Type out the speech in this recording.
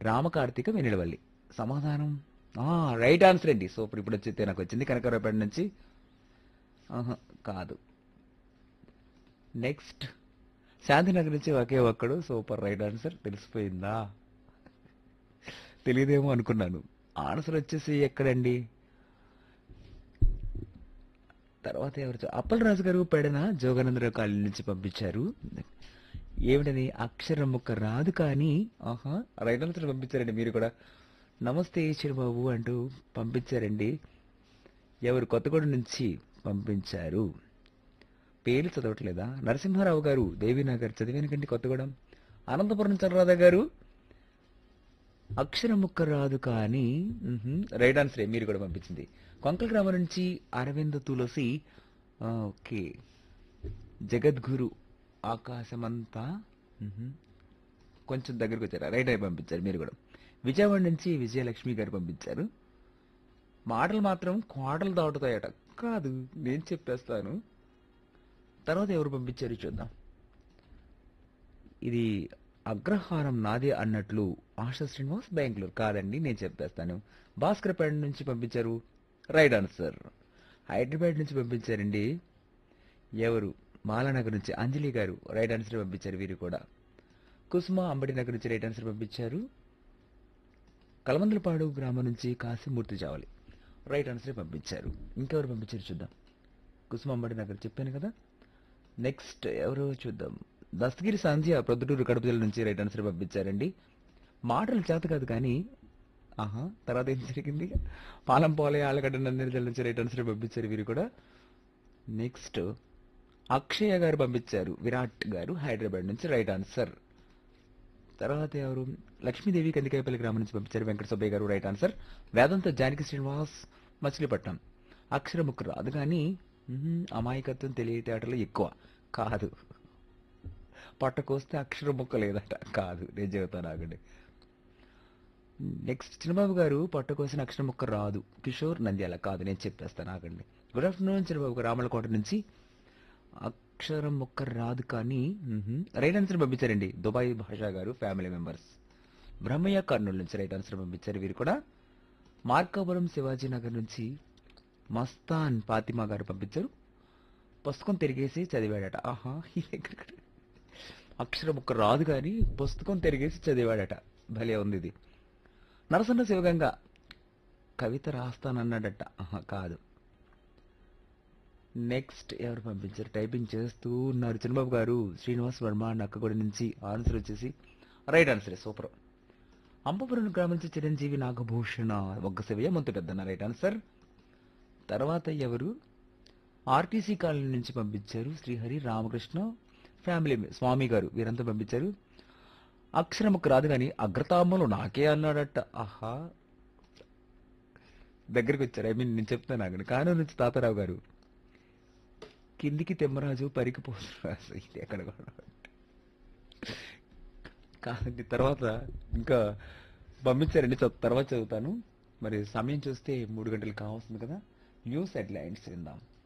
రామకార్తిక వెనిలవల్లి సమాధానం ఆ, right answer అండి సూపర్ ఇప్పుడు వచ్చితే నాకు వచ్చింది కనకరావుపేట నుంచి ఆహా, కాదు నెక్స్ట్ శాంతినగర్ నుంచి ఒకే ఒక్కడు సూపర్ రైట్ ఆన్సర్ తెలిసిపోయిందా తెలియదేమో అనుకున్నాను ఆన్సర్ వచ్చేసి ఎక్కడండి తర్వాత ఎవరు చ- అప్పలరాజు గారు పెడన జోగానందరావు కాలనీ నుంచి పంపించారు ఏమిటని అక్షరం ముక్క రాదు కానీ ఆహా రైట్ ఆన్సర్ పంపించారండి మీరు కూడా నమస్తే చిరుబాబు అంటూ పంపించారండి ఎవరు కొత్తగూడెం నుంచి పంపించారు పేర్లు చదవట్లేదా నరసింహారావు గారు దేవీనగర్ చదివానికండి కొత్తగూడెం అనంతపురం చంద్రరాధ గారు అక్షరం ముక్క రాదు కానీ మ్హూ, రైట్ ఆన్సరే మీరు కూడా పంపించింది కొంకల గ్రామం నుంచి అరవింద్ తులసి ఆ, ఓకే జగద్గురు ఆకాశమంతా మ్హూ. కొంచెం దగ్గరకు వచ్చారు రైట్ అయి పంపించారు మీరు కూడా విజయవాడ నుంచి విజయలక్ష్మి గారు పంపించారు మాటలు మాత్రం కోటలు దాటుతాయట కాదు నేను చెప్పేస్తాను తర్వాత ఎవరు పంపించారు చూద్దాం ఇది అగ్రహారం నాదే అన్నట్లు ఆశా శ్రీనివాస్ బెంగళూరు కాదండి నేను చెప్పేస్తాను భాస్కర్పేట నుంచి పంపించారు రైట్ ఆన్సర్ హైదరాబాద్ నుంచి పంపించారండి ఎవరు మాలానగర్ నుంచి అంజలి గారు రైట్ ఆన్సర్ పంపించారు వీరు కూడా కుసుమ అంబటి నగర్ నుంచి రైట్ ఆన్సర్ పంపించారు కలమందలపాడు గ్రామం నుంచి కాశీమూర్తి జావలి రైట్ ఆన్సర్ పంపించారు ఇంకెవరు పంపించారు చూద్దాం కుసుమ అంబటి నగర్ చెప్పాను కదా నెక్స్ట్ ఎవరు చూద్దాం దస్తగిరి సంధ్య ప్రొద్దుటూరు కడప జిల్లా నుంచి రైట్ ఆన్సర్ పంపించారండి మాటలు చేత కాదు కానీ ఆహా తర్వాత ఏం జరిగింది పాలం పోలే ఆలగడ్డ నందిని జిల్లా నుంచి రైట్ ఆన్సర్ పంపించారు వీరు కూడా నెక్స్ట్ అక్షయ గారు పంపించారు విరాట్ గారు హైదరాబాద్ నుంచి రైట్ ఆన్సర్ తర్వాత ఎవరు లక్ష్మీదేవి కందికాయపల్లి గ్రామం నుంచి పంపించారు వెంకట సుబ్బయ్య గారు రైట్ ఆన్సర్ వేదాంత జానకి శ్రీనివాస్ మచిలీపట్నం అక్షరముక్కు రాదు కానీ మ్మ్, అమాయకత్వం తెలియటేటలు ఎక్కువ కాదు పట్టకొస్తే అక్షర ముక్క లేదట కాదు నేను చెబుతాను ఆగండి నెక్స్ట్ చిన్నబాబు గారు పట్టకోసిన అక్షర ముక్క రాదు కిషోర్ నంద్యాల కాదు నేను చెప్పేస్తాను ఆగండి గుడ్ ఆఫ్టర్నూన్ చిన్నబాబు గారు రామలకోట నుంచి అక్షరం ముక్క రాదు కానీ మ్మ్హ్మ్. రైట్ ఆన్సర్ పంపించారండి దుబాయ్ భాషా గారు ఫ్యామిలీ మెంబర్స్ బ్రహ్మయ్య కర్నూలు నుంచి రైట్ ఆన్సర్ పంపించారు వీరు కూడా మార్కాపురం శివాజీ నగర్ నుంచి మస్తాన్ ఫాతిమా గారు పంపించారు పుస్తకం తిరిగేసి చదివాడట ఆహా ఇది ఎక్కడ అక్షరం ముక్క రాదు కానీ పుస్తకం తిరిగేసి చదివాడట భలే ఉంది ఇది నరసన్న శివగంగ కవిత రాస్తానన్నాడట ఆహా కాదు నెక్స్ట్ ఎవరు పంపించారు టైపింగ్ చేస్తూ ఉన్నారు చిన్నబాబు గారు శ్రీనివాస్ వర్మ నక్కగూడ నుంచి ఆన్సర్ వచ్చేసి రైట్ ఆన్సర్ సూపర్ అంపపురం గ్రామం నుంచి చిరంజీవి నాగభూషణ ఒక్క శివయ్య ముందు పెద్దన్న రైట్ ఆన్సర్ తర్వాత ఎవరు ఆర్టీసీ కాలనీ నుంచి పంపించారు శ్రీహరి రామకృష్ణ ఫ్యామిలీ స్వామి గారు వీరంతా పంపించారు అక్షరముకు రాదు కానీ అగ్రతాంబలు నాకే అన్నాడట ఆహా దగ్గరికి వచ్చారు ఐ మీన్ నేను చెప్తాను ఆగండి కానూరు నుంచి తాతారావు గారు కిందికి తెమ్మరాజు పరికి పోతురాజు ఇది ఎక్కడ కూడా కాదండి తర్వాత ఇంకా పంపించారండి చ- తర్వాత చదువుతాను మరి సమయం చూస్తే మూడు గంటలు కావాల్సింది కదా న్యూస్ హెడ్లైన్స్ విందాం